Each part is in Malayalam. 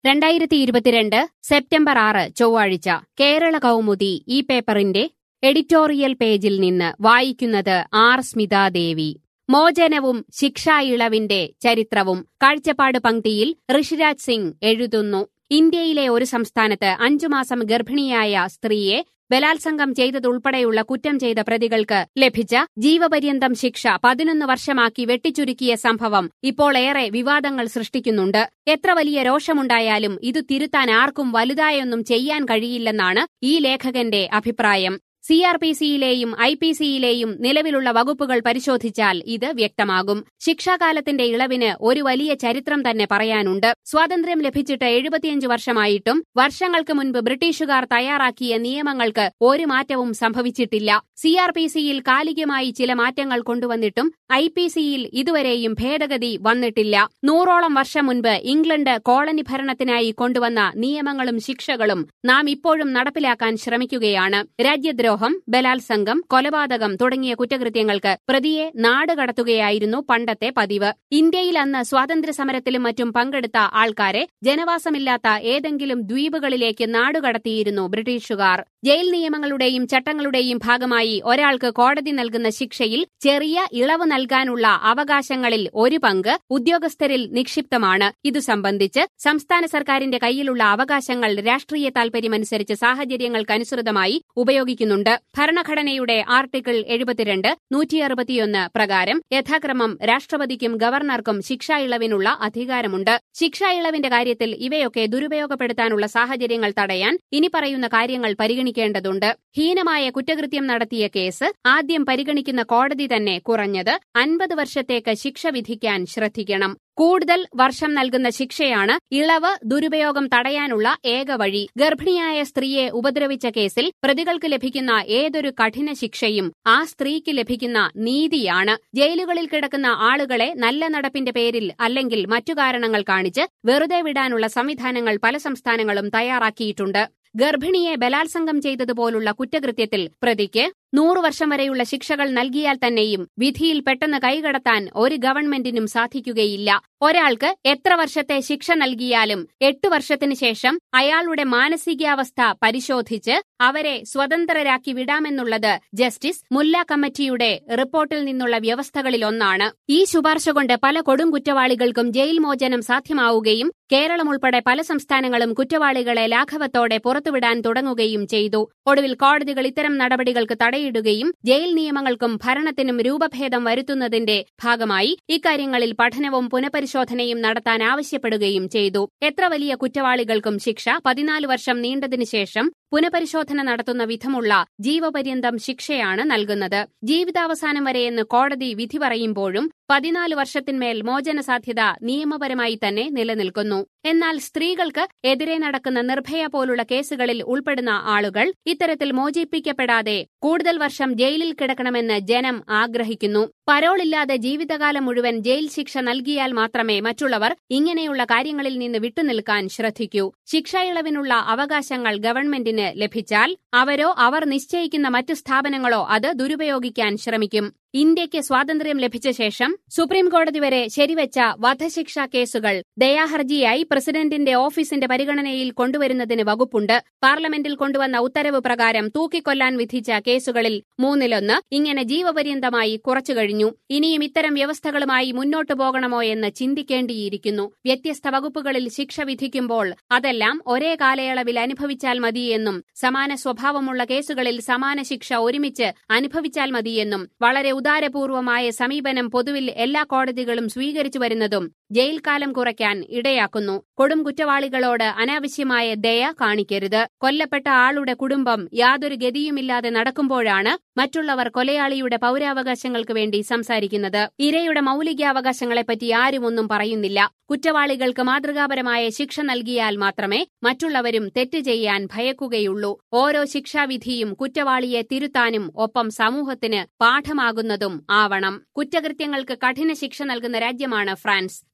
രണ്ടായിരത്തി ഇരുപത്തിരണ്ട് സെപ്റ്റംബർ ആറ് ചൊവ്വാഴ്ച കേരള കൗമുദി ഈ പേപ്പറിന്റെ എഡിറ്റോറിയൽ പേജിൽ നിന്ന് വായിക്കുന്നത് ആർ സ്മിതാദേവി മോചനവും ശിക്ഷാ ഇളവിന്റെ ചരിത്രവും കാഴ്ചപ്പാട് പങ്ക്തിയിൽ ഋഷിരാജ് സിംഗ് എഴുതുന്നു ഇന്ത്യയിലെ ഒരു സംസ്ഥാനത്ത് അഞ്ചു മാസം ഗർഭിണിയായ സ്ത്രീയെ ബലാത്സംഗം ചെയ്തതുൾപ്പെടെയുള്ള കുറ്റം ചെയ്ത പ്രതികൾക്ക് ലഭിച്ച ജീവപര്യന്തം ശിക്ഷ പതിനൊന്ന് വർഷമാക്കി വെട്ടിച്ചുരുക്കിയ സംഭവം ഇപ്പോൾ ഏറെ വിവാദങ്ങൾ സൃഷ്ടിക്കുന്നുണ്ട് എത്ര വലിയ രോഷമുണ്ടായാലും ഇത് തിരുത്താൻ ആർക്കും വലുതായൊന്നും ചെയ്യാൻ കഴിയില്ലെന്നാണ് ഈ ലേഖകന്റെ അഭിപ്രായം സി ആർ പി സിയിലെയും ഐ പി സിയിലെയും നിലവിലുള്ള വകുപ്പുകൾ പരിശോധിച്ചാൽ ഇത് വ്യക്തമാകും ശിക്ഷാകാലത്തിന്റെ ഇളവിന് ഒരു വലിയ ചരിത്രം തന്നെ പറയാനുണ്ട് സ്വാതന്ത്ര്യം ലഭിച്ചിട്ട് എഴുപത്തിയഞ്ച് വർഷമായിട്ടും വർഷങ്ങൾക്ക് മുൻപ് ബ്രിട്ടീഷുകാർ തയ്യാറാക്കിയ നിയമങ്ങൾക്ക് ഒരു മാറ്റവും സംഭവിച്ചിട്ടില്ല സി ആർ പി സിയിൽ കാലികമായി ചില മാറ്റങ്ങൾ കൊണ്ടുവന്നിട്ടും ഐ പി സിയിൽ ഇതുവരെയും ഭേദഗതി വന്നിട്ടില്ല നൂറോളം വർഷം മുൻപ് ഇംഗ്ലണ്ട് കോളനി ഭരണത്തിനായി കൊണ്ടുവന്ന നിയമങ്ങളും ശിക്ഷകളും നാം ഇപ്പോഴും നടപ്പിലാക്കാൻ ശ്രമിക്കുകയാണ് രാജ്യദ്രോഹം ദ്രോഹം ബലാത്സംഗം കൊലപാതകം തുടങ്ങിയ കുറ്റകൃത്യങ്ങൾക്ക് പ്രതിയെ നാട് കടത്തുകയായിരുന്നു പണ്ടത്തെ പതിവ് ഇന്ത്യയിൽ അന്ന് സ്വാതന്ത്ര്യ സമരത്തിലും മറ്റും പങ്കെടുത്ത ആൾക്കാരെ ജനവാസമില്ലാത്ത ഏതെങ്കിലും ദ്വീപുകളിലേക്ക് നാടുകടത്തിയിരുന്നു ബ്രിട്ടീഷുകാർ ജയിൽ നിയമങ്ങളുടെയും ചട്ടങ്ങളുടെയും ഭാഗമായി ഒരാൾക്ക് കോടതി നൽകുന്ന ശിക്ഷയിൽ ചെറിയ ഇളവ് നൽകാനുള്ള അവകാശങ്ങളിൽ ഒരു പങ്ക് ഉദ്യോഗസ്ഥരിൽ നിക്ഷിപ്തമാണ് ഇതു സംബന്ധിച്ച് സംസ്ഥാന സർക്കാരിന്റെ കയ്യിലുള്ള അവകാശങ്ങൾ രാഷ്ട്രീയ താൽപര്യമനുസരിച്ച് സാഹചര്യങ്ങൾക്കനുസൃതമായി ഉപയോഗിക്കുന്നുണ്ട് ഭരണഘടനയുടെ ആർട്ടിക്കിൾ എഴുപത്തിരണ്ട് നൂറ്റി അറുപത്തിയൊന്ന് പ്രകാരം യഥാക്രമം രാഷ്ട്രപതിക്കും ഗവർണർക്കും ശിക്ഷാ ഇളവിനുള്ള അധികാരമുണ്ട് ശിക്ഷാ ഇളവിന്റെ കാര്യത്തിൽ ഇവയൊക്കെ ദുരുപയോഗപ്പെടുത്താനുള്ള സാഹചര്യങ്ങൾ തടയാൻ ഇനി പറയുന്ന കാര്യങ്ങൾ പരിഗണിക്കേണ്ടതുണ്ട് ഹീനമായ കുറ്റകൃത്യം നടത്തിയ കേസ് ആദ്യം പരിഗണിക്കുന്ന കോടതി തന്നെ കുറഞ്ഞത് അൻപത് വർഷത്തേക്ക് ശിക്ഷ വിധിക്കാൻ ശ്രദ്ധിക്കണം കൂടുതൽ വർഷം നൽകുന്ന ശിക്ഷയാണ് ഇളവ് ദുരുപയോഗം തടയാനുള്ള ഏക വഴി ഗർഭിണിയായ സ്ത്രീയെ ഉപദ്രവിച്ച കേസിൽ പ്രതികൾക്ക് ലഭിക്കുന്ന ഏതൊരു കഠിന ശിക്ഷയും ആ സ്ത്രീക്ക് ലഭിക്കുന്ന നീതിയാണ് ജയിലുകളിൽ കിടക്കുന്ന ആളുകളെ നല്ല നടപ്പിന്റെ പേരിൽ അല്ലെങ്കിൽ മറ്റു കാരണങ്ങൾ കാണിച്ച് വെറുതെ വിടാനുള്ള സംവിധാനങ്ങൾ പല സംസ്ഥാനങ്ങളും തയ്യാറാക്കിയിട്ടുണ്ട് ഗർഭിണിയെ ബലാത്സംഗം ചെയ്തതുപോലുള്ള കുറ്റകൃത്യത്തിൽ പ്രതിക്ക് നൂറു വർഷം വരെയുള്ള ശിക്ഷകൾ നൽകിയാൽ തന്നെയും വിധിയിൽ പെട്ടെന്ന് കൈകടത്താൻ ഒരു ഗവൺമെന്റിനും സാധിക്കുകയില്ല ഒരാൾക്ക് എത്ര വർഷത്തെ ശിക്ഷ നൽകിയാലും എട്ടു വർഷത്തിനു ശേഷം അയാളുടെ മാനസികാവസ്ഥ പരിശോധിച്ച് അവരെ സ്വതന്ത്രരാക്കി വിടാമെന്നുള്ളത് ജസ്റ്റിസ് മുല്ല കമ്മിറ്റിയുടെ റിപ്പോർട്ടിൽ നിന്നുള്ള വ്യവസ്ഥകളിലൊന്നാണ് ഈ ശുപാർശ കൊണ്ട് പല കൊടും കുറ്റവാളികൾക്കും ജയിൽ മോചനം സാധ്യമാവുകയും കേരളം ഉൾപ്പെടെ പല സംസ്ഥാനങ്ങളും കുറ്റവാളികളെ ലാഘവത്തോടെ പുറത്തുവിടാൻ തുടങ്ങുകയും ചെയ്തു ഒടുവിൽ കോടതികൾ ഇത്തരം നടപടികൾക്ക് തടയിടുകയും ജയിൽ നിയമങ്ങൾക്കും ഭരണത്തിനും രൂപഭേദം വരുത്തുന്നതിന്റെ ഭാഗമായി ഇക്കാര്യങ്ങളിൽ പഠനവും പുനഃപരിശോധനയും നടത്താൻ ആവശ്യപ്പെടുകയും ചെയ്തു എത്ര വലിയ കുറ്റവാളികൾക്കും ശിക്ഷ പതിനാല് വർഷം നീണ്ടതിനു ശേഷം പുനഃപരിശോധന നടത്തുന്ന വിധമുള്ള ജീവപര്യന്തം ശിക്ഷയാണ് നൽകുന്നത് ജീവിതാവസാനം വരെയെന്ന് കോടതി വിധി പറയുമ്പോഴും പതിനാല് വർഷത്തിന്മേൽ മോചന സാധ്യത നിയമപരമായി തന്നെ നിലനിൽക്കുന്നു എന്നാൽ സ്ത്രീകൾക്ക് എതിരെ നടക്കുന്ന നിർഭയ പോലുള്ള കേസുകളിൽ ഉൾപ്പെടുന്ന ആളുകൾ ഇത്തരത്തിൽ മോചിപ്പിക്കപ്പെടാതെ കൂടുതൽ വർഷം ജയിലിൽ കിടക്കണമെന്ന് ജനം ആഗ്രഹിക്കുന്നു പരോളില്ലാതെ ജീവിതകാലം മുഴുവൻ ജയിൽ ശിക്ഷ നൽകിയാൽ മാത്രമേ മറ്റുള്ളവർ ഇങ്ങനെയുള്ള കാര്യങ്ങളിൽ നിന്ന് വിട്ടുനിൽക്കാൻ ശ്രദ്ധിക്കൂ ശിക്ഷ ഇളവിനുള്ള അവകാശങ്ങൾ ഗവൺമെന്റിന് ലഭിച്ചാൽ അവരോ അവർ നിശ്ചയിക്കുന്ന മറ്റു സ്ഥാപനങ്ങളോ അത് ദുരുപയോഗിക്കാൻ ശ്രമിക്കും ഇന്ത്യയ്ക്ക് സ്വാതന്ത്ര്യം ലഭിച്ച ശേഷം സുപ്രീം കോടതി വരെ ശരിവെച്ച വധശിക്ഷാ കേസുകൾ ദയാഹർജിയായി പ്രസിഡന്റിന്റെ ഓഫീസിന്റെ പരിഗണനയിൽ കൊണ്ടുവരുന്നതിന് വകുപ്പുണ്ട് പാർലമെന്റിൽ കൊണ്ടുവന്ന ഉത്തരവ് പ്രകാരം തൂക്കിക്കൊല്ലാൻ വിധിച്ച കേസുകളിൽ മൂന്നിലൊന്ന് ഇങ്ങനെ ജീവപര്യന്തമായി കുറച്ചു കഴിഞ്ഞു ഇനിയും ഇത്തരം വ്യവസ്ഥകളുമായി മുന്നോട്ടു പോകണമോ എന്ന് ചിന്തിക്കേണ്ടിയിരിക്കുന്നു വ്യത്യസ്ത വകുപ്പുകളിൽ ശിക്ഷ വിധിക്കുമ്പോൾ അതെല്ലാം ഒരേ കാലയളവിൽ അനുഭവിച്ചാൽ മതിയെന്നും സമാന സ്വഭാവമുള്ള കേസുകളിൽ സമാന ശിക്ഷ ഒരുമിച്ച് അനുഭവിച്ചാൽ മതിയെന്നും വളരെ ഉദാരപൂർവമായ സമീപനം പൊതുവിൽ എല്ലാ കോടതികളും സ്വീകരിച്ചു വരുന്നതും ജയിൽ കാലം കുറയ്ക്കാൻ ഇടയാക്കുന്നു കൊടും കുറ്റവാളികളോട് അനാവശ്യമായ ദയ കാണിക്കരുത് കൊല്ലപ്പെട്ട ആളുടെ കുടുംബം യാതൊരു ഗതിയുമില്ലാതെ നടക്കുമ്പോഴാണ് മറ്റുള്ളവർ കൊലയാളിയുടെ പൌരാവകാശങ്ങൾക്ക് വേണ്ടി സംസാരിക്കുന്നത് ഇരയുടെ മൌലികാവകാശങ്ങളെപ്പറ്റി ആരും ഒന്നും പറയുന്നില്ല കുറ്റവാളികൾക്ക് മാതൃകാപരമായ ശിക്ഷ നൽകിയാൽ മാത്രമേ മറ്റുള്ളവരും തെറ്റ് ചെയ്യാൻ ഭയക്കുകയുള്ളൂ ഓരോ ശിക്ഷാവിധിയും കുറ്റവാളിയെ തിരുത്താനും ഒപ്പം സമൂഹത്തിന് പാഠമാകുന്നതും ആവണം കുറ്റകൃത്യങ്ങൾക്ക് കഠിന ശിക്ഷ നൽകുന്ന രാജ്യമാണ് ഫ്രാൻസ്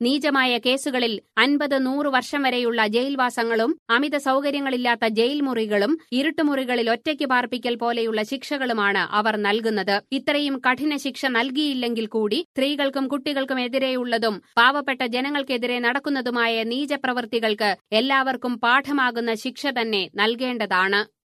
നീചമായ കേസുകളിൽ അൻപത് നൂറ് വർഷം വരെയുള്ള ജയിൽവാസങ്ങളും അമിത സൗകര്യങ്ങളില്ലാത്ത ജയിൽ മുറികളും ഇരുട്ടുമുറികളിൽ ഒറ്റയ്ക്ക് പാർപ്പിക്കൽ പോലെയുള്ള ശിക്ഷകളുമാണ് അവർ നൽകുന്നത് ഇത്രയും കഠിന ശിക്ഷ നൽകിയില്ലെങ്കിൽ കൂടി സ്ത്രീകൾക്കും കുട്ടികൾക്കും എതിരെയുള്ളതും പാവപ്പെട്ട ജനങ്ങൾക്കെതിരെ നടക്കുന്നതുമായ നീചപ്രവൃത്തികൾക്ക് എല്ലാവർക്കും പാഠമാകുന്ന ശിക്ഷ തന്നെ നൽകേണ്ടതാണ്